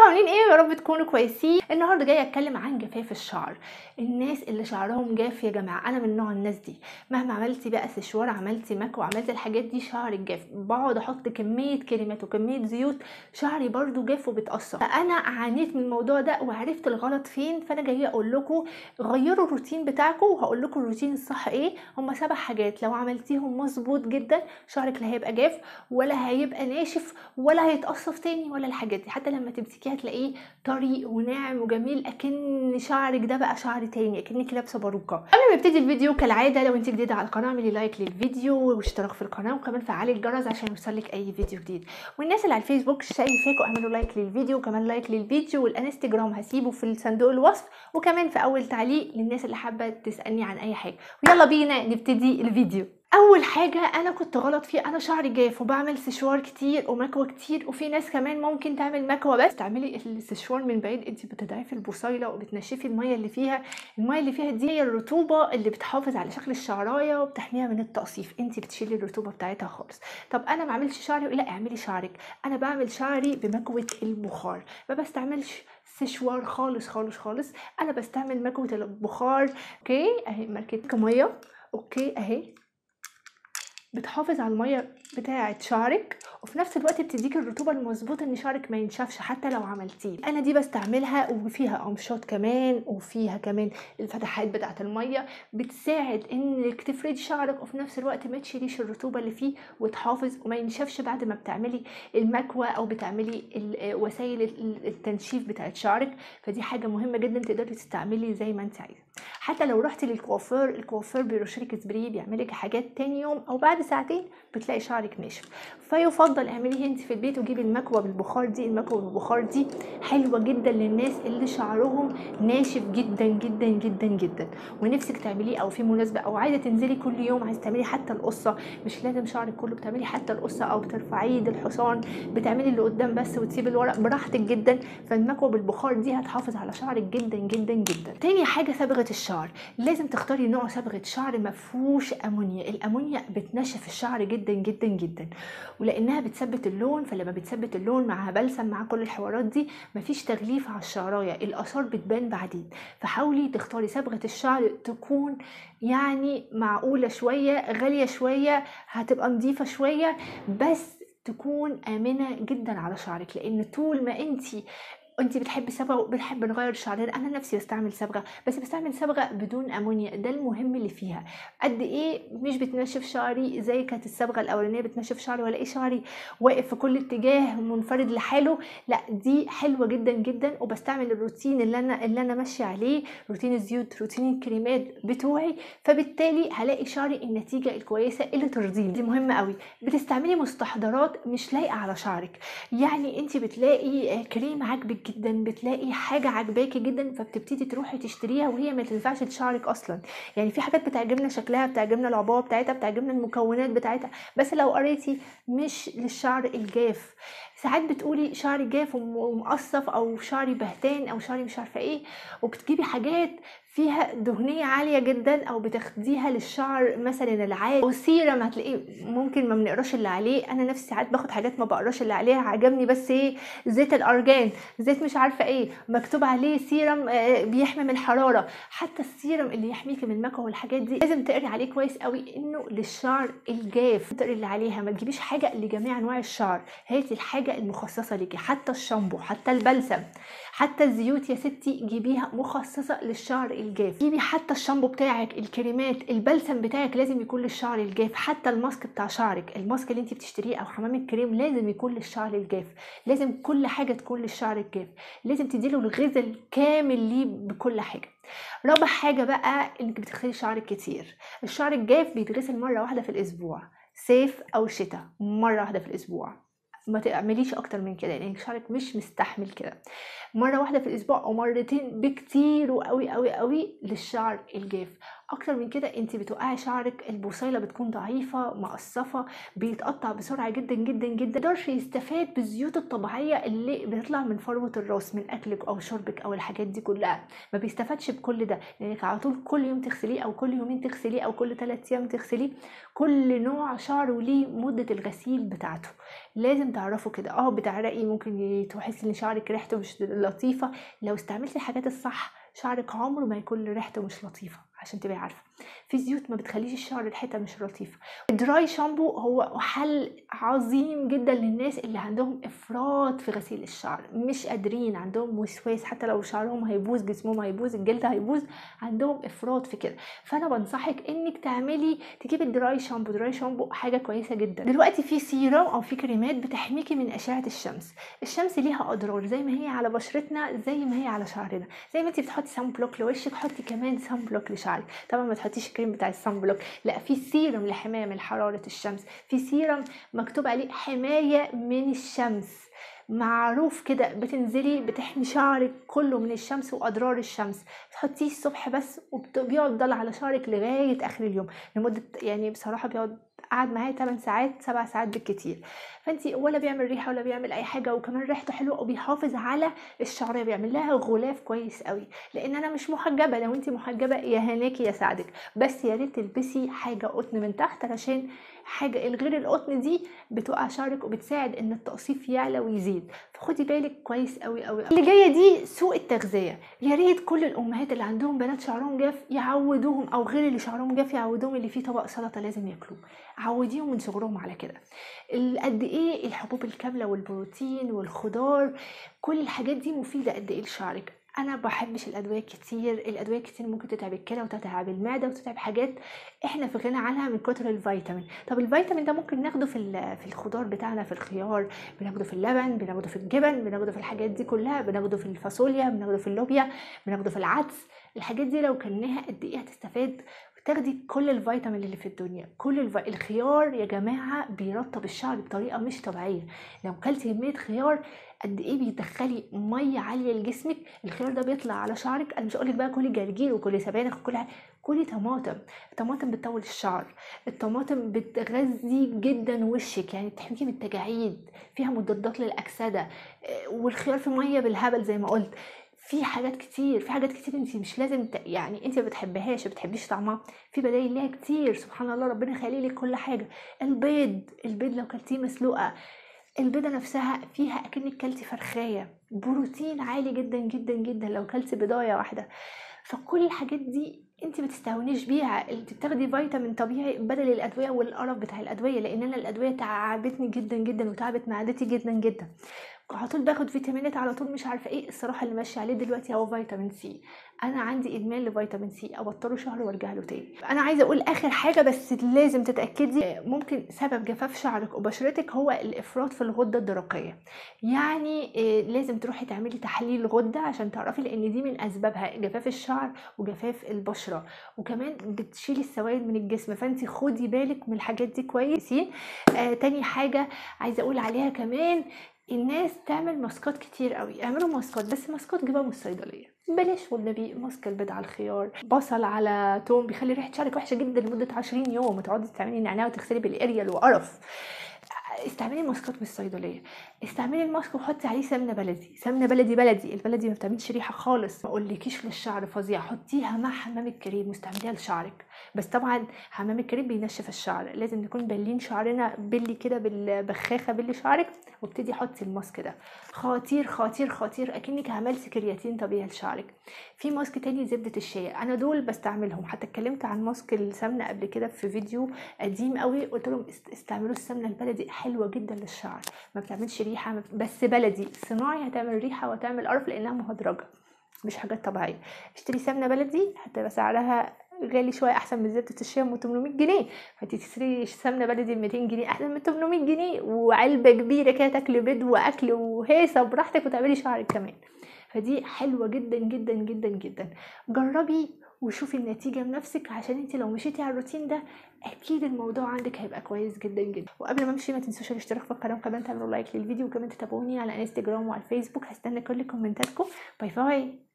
عاملين ايه يا رب تكونوا كويسين النهارده جايه اتكلم عن جفاف الشعر الناس اللي شعرهم جاف يا جماعه انا من نوع الناس دي مهما عملتي بقى سشوار عملتي ماكو عملتي الحاجات دي شعرك جاف بقعد احط كميه كريمات وكميه زيوت شعري برضو جاف وبتاثر فانا عانيت من الموضوع ده وعرفت الغلط فين فانا جايه اقول لكم غيروا الروتين بتاعكم وهقول لكم الروتين الصح ايه هما سبع حاجات لو عملتيهم مظبوط جدا شعرك لا هيبقى جاف ولا هيبقى ناشف ولا هيتقصف تاني ولا الحاجات دي حتى لما تمسكيه هتلاقيه طري وناعم وجميل اكن شعرك ده بقى شعر تاني اكنك لابسه باروكه قبل ما نبتدي الفيديو كالعاده لو انت جديده على القناه اعملي لايك للفيديو واشتراك في القناه وكمان فعلي الجرس عشان يوصلك اي فيديو جديد والناس اللي على الفيسبوك شايفاكوا اعملوا لايك للفيديو وكمان لايك للفيديو والانستجرام هسيبه في صندوق الوصف وكمان في اول تعليق للناس اللي حابه تسالني عن اي حاجه ويلا بينا نبتدي الفيديو اول حاجه انا كنت غلط فيه انا شعري جاف وبعمل سشوار كتير ومكوى كتير وفي ناس كمان ممكن تعمل مكوى بس تعملي السشوار من بعيد انت بتضعفي البصيله وبتنشفي الميه اللي فيها الميه اللي فيها دي هي الرطوبه اللي بتحافظ على شكل الشعرايه وبتحميها من التقصيف انت بتشيلي الرطوبه بتاعتها خالص طب انا ما اعملش شعري لا اعملي شعرك انا بعمل شعري بمكوه البخار ما بستعملش سشوار خالص خالص خالص انا بستعمل مكوه البخار اوكي اهي ماركه ميه اوكي اهي بتحافظ على الميه بتاعه شعرك وفي نفس الوقت بتديك الرطوبه المظبوطه ان شعرك ما ينشفش حتى لو عملتيه انا دي بستعملها وفيها قمشات كمان وفيها كمان الفتحات بتاعه الميه بتساعد انك تفردي شعرك وفي نفس الوقت ما تشيليش الرطوبه اللي فيه وتحافظ وما ينشفش بعد ما بتعملي المكوى او بتعملي وسائل التنشيف بتاعه شعرك فدي حاجه مهمه جدا تقدري تستعملي زي ما انت عايزه حتى لو رحتي للكوافير الكوافير بيرشلك سبراي بيعملك حاجات تاني يوم او بعد ساعتين بتلاقي شعرك ناشف فيفضل اعمليه انت في البيت وجيبي المكوى بالبخار دي المكوى بالبخار دي حلوه جدا للناس اللي شعرهم ناشف جدا جدا جدا جدا ونفسك تعمليه او في مناسبه او عايزه تنزلي كل يوم عايزه تعملي حتى القصه مش لازم شعرك كله بتعملي حتى القصه او بترفعيه الحصان بتعملي اللي قدام بس وتسيبي الورق براحتك جدا فالمكوى بالبخار دي هتحافظ على شعرك جدا جدا جدا تاني حاجه صبغه الشعر لازم تختاري نوع صبغه شعر ما فيهوش امونيا الامونيا بتنشف الشعر جدا جدا جدا ولانها بتثبت اللون فلما بتثبت اللون معاها بلسم مع كل الحوارات دي مفيش تغليف على الشعرايه الاثار بتبان بعدين فحاولي تختاري صبغه الشعر تكون يعني معقوله شويه غاليه شويه هتبقى نظيفه شويه بس تكون امنه جدا على شعرك لان طول ما انتي انت بتحبي صبغه وبنحب نغير شعرنا انا نفسي بستعمل صبغه بس بستعمل صبغه بدون امونيا ده المهم اللي فيها قد ايه مش بتنشف شعري زي كانت الصبغه الاولانيه بتنشف شعري ولا ايه شعري واقف في كل اتجاه منفرد لحاله لا دي حلوه جدا جدا وبستعمل الروتين اللي انا اللي انا ماشيه عليه روتين الزيوت روتين الكريمات بتوعي فبالتالي هلاقي شعري النتيجه الكويسه اللي ترضيني دي مهمه قوي بتستعملي مستحضرات مش لايقه على شعرك يعني انت بتلاقي كريم عاجبك جدا بتلاقي حاجه عجباكي جدا فبتبتدي تروحي تشتريها وهي ما تنفعش لشعرك اصلا يعني في حاجات بتعجبنا شكلها بتعجبنا العبوه بتاعتها بتعجبنا المكونات بتاعتها بس لو قريتي مش للشعر الجاف ساعات بتقولي شعري جاف ومقصف او شعري بهتان او شعري مش عارفه ايه وبتجيبي حاجات فيها دهنيه عاليه جدا او بتاخديها للشعر مثلا العادي او سيرم هتلاقيه ممكن ما بنقراش اللي عليه انا نفسي ساعات باخد حاجات ما بقراش اللي عليها عجبني بس ايه زيت الارجان زيت مش عارفه ايه مكتوب عليه سيرم بيحمي من الحراره حتى السيرم اللي يحميكي من المكوى والحاجات دي لازم تقري عليه كويس قوي انه للشعر الجاف تقري اللي عليها ما تجيبيش حاجه لجميع انواع الشعر هاتي الحاجه المخصصه ليكي حتى الشامبو حتى البلسم حتى الزيوت يا ستي جيبيها مخصصه للشعر الجاف جيبي حتى الشامبو بتاعك الكريمات البلسم بتاعك لازم يكون للشعر الجاف حتى الماسك بتاع شعرك الماسك اللي انت بتشتريه او حمام الكريم لازم يكون للشعر الجاف لازم كل حاجه تكون للشعر الجاف لازم تديله الغذاء الكامل ليه بكل حاجه رابع حاجه بقى انك بتغسلي شعرك كتير الشعر الجاف بيتغسل مره واحده في الاسبوع صيف او شتاء مره واحده في الاسبوع ما تعمليش اكتر من كده لان شعرك مش مستحمل كده مره واحده في الاسبوع او مرتين بكتير وقوي قوي قوي للشعر الجاف اكتر من كده انت بتوقعي شعرك البصيله بتكون ضعيفه مقصفه بيتقطع بسرعه جدا جدا جدا مقدرش يستفاد بالزيوت الطبيعيه اللي بتطلع من فروه الراس من اكلك او شربك او الحاجات دي كلها ما بيستفادش بكل ده لانك على طول كل يوم تغسليه او كل يومين تغسليه او كل 3 ايام تغسليه كل نوع شعر وليه مده الغسيل بتاعته لازم تعرفوا كده اه بتعرقي ممكن تحسي ان شعرك ريحته مش لطيفه لو استعملتي الحاجات الصح شعرك عمره ما يكون ريحته مش لطيفه عشان تبقي عارفه في زيوت ما بتخليش الشعر ريحتها مش لطيفه الدراي شامبو هو حل عظيم جدا للناس اللي عندهم افراط في غسيل الشعر مش قادرين عندهم وسواس حتى لو شعرهم هيبوظ جسمهم هيبوظ الجلد هيبوظ عندهم افراط في كده فانا بنصحك انك تعملي تجيبي الدراي شامبو دراي شامبو حاجه كويسه جدا دلوقتي في سيرم او في كريمات بتحميكي من اشعه الشمس الشمس ليها اضرار زي ما هي على بشرتنا زي ما هي على شعرنا زي ما انت بتحطي سان بلوك لوشك حطي كمان سان بلوك لشعرك طبعا ما تحطيش الكريم بتاع السان بلوك لا في سيرم لحمايه من حراره الشمس في سيرم مكتوب عليه حمايه من الشمس معروف كده بتنزلي بتحمي شعرك كله من الشمس واضرار الشمس تحطيه الصبح بس وبيقعد ضل على شعرك لغايه اخر اليوم لمده يعني بصراحه بيقعد قعد معايا 8 ساعات 7 ساعات بالكتير فانت ولا بيعمل ريحه ولا بيعمل اي حاجه وكمان ريحته حلوه وبيحافظ على الشعريه بيعمل لها غلاف كويس قوي لان انا مش محجبه لو انت محجبه يا هناكي يا سعدك بس يا ريت تلبسي حاجه قطن من تحت علشان حاجه الغير القطن دي بتوقع شعرك وبتساعد ان التقصيف يعلى ويزيد فخدي بالك كويس قوي قوي, قوي. اللي جايه دي سوء التغذيه يا ريت كل الامهات اللي عندهم بنات شعرهم جاف يعودوهم او غير اللي شعرهم جاف يعودوهم اللي فيه طبق سلطه لازم ياكلوه عوديهم من صغرهم على كده قد ايه الحبوب الكامله والبروتين والخضار كل الحاجات دي مفيده قد ايه لشعرك انا بحبش الادويه كتير الادويه كتير ممكن تتعب الكلى وتتعب المعده وتتعب حاجات احنا في غنى عنها من كتر الفيتامين طب الفيتامين ده ممكن ناخده في في الخضار بتاعنا في الخيار بناخده في اللبن بناخده في الجبن بناخده في الحاجات دي كلها بناخده في الفاصوليا بناخده في اللوبيا بناخده في العدس الحاجات دي لو كلناها قد ايه هتستفاد تاخدي كل الفيتامين اللي في الدنيا كل الف... الخيار يا جماعه بيرطب الشعر بطريقه مش طبيعيه لو كلتي كميه خيار قد ايه بيدخلي ميه عاليه لجسمك الخيار ده بيطلع على شعرك انا مش هقولك بقى كلي جرجير وكلي سبانخ وكل كلي طماطم الطماطم بتطول الشعر الطماطم بتغذي جدا وشك يعني بتحميكي من التجاعيد فيها مضادات للاكسده والخيار في ميه بالهبل زي ما قلت في حاجات كتير في حاجات كتير انت مش لازم ت... يعني انت ما بتحبهاش ما بتحبيش طعمها في بدايل ليها كتير سبحان الله ربنا يخلي لك كل حاجه البيض البيض لو كلتيه مسلوقه البيضة نفسها فيها أكنك كلتي فرخاية بروتين عالي جدا جدا جدا لو كلتي بضاية واحدة فكل الحاجات دي انت ما تستهونيش بيها انت بتاخدي فيتامين طبيعي بدل الادويه والقرف بتاع الادويه لان انا الادويه تعبتني جدا جدا وتعبت معدتي جدا جدا على طول باخد فيتامينات على طول مش عارفه ايه الصراحه اللي ماشيه عليه دلوقتي هو فيتامين سي انا عندي ادمان لفيتامين سي ابطله شهر وارجع له تاني انا عايزه اقول اخر حاجه بس لازم تتاكدي ممكن سبب جفاف شعرك وبشرتك هو الافراط في الغده الدرقيه يعني لازم تروحي تعملي تحليل غده عشان تعرفي لان دي من اسبابها جفاف الشعر وجفاف البشره وكمان بتشيلي السوائل من الجسم فانت خدي بالك من الحاجات دي كويسين آه تاني حاجه عايزه اقول عليها كمان الناس تعمل ماسكات كتير قوي اعملوا ماسكات بس ماسكات جيبها من الصيدليه بلاش والنبي ماسك البيض على الخيار بصل على توم بيخلي ريحه شعرك وحشه جدا لمده 20 يوم وتقعدي تعملي نعناع وتغسلي بالاريال وقرف استعملي ماسكات من الصيدليه استعملي الماسك وحطي عليه سمنه بلدي سمنه بلدي بلدي البلدي ما بتعملش ريحه خالص ما اقولكيش للشعر فظيع حطيها مع حمام الكريم واستعمليها لشعرك بس طبعا حمام الكريم بينشف الشعر لازم نكون بالين شعرنا بلي كده بالبخاخه بلي شعرك وابتدي حطي الماسك ده خطير خطير خطير اكنك عملتي كرياتين طبيعي لشعرك في ماسك تاني زبده الشيا انا دول بستعملهم حتى اتكلمت عن ماسك السمنه قبل كده في فيديو قديم قوي قلت لهم استعملوا السمنه البلدي حلوه جدا للشعر ما بتعملش ريحه بس بلدي صناعي هتعمل ريحه وهتعمل قرف لانها مهدرجه مش حاجات طبيعيه اشتري سمنه بلدي هتبقى سعرها غالي شويه احسن من زبده الشيا ب 800 جنيه فانت تشتري سمنه بلدي ب 200 جنيه احسن من 800 جنيه وعلبه كبيره كده تاكلي بيض واكل وهيصه براحتك وتعملي شعرك كمان فدي حلوه جدا جدا جدا جدا جربي وشوفي النتيجه بنفسك عشان انت لو مشيتي على الروتين ده اكيد الموضوع عندك هيبقى كويس جدا جدا وقبل ما امشي ما تنسوش الاشتراك في القناه وكمان تعملوا لايك للفيديو وكمان تتابعوني على انستجرام وعلى الفيسبوك هستنى كل كومنتاتكم باي باي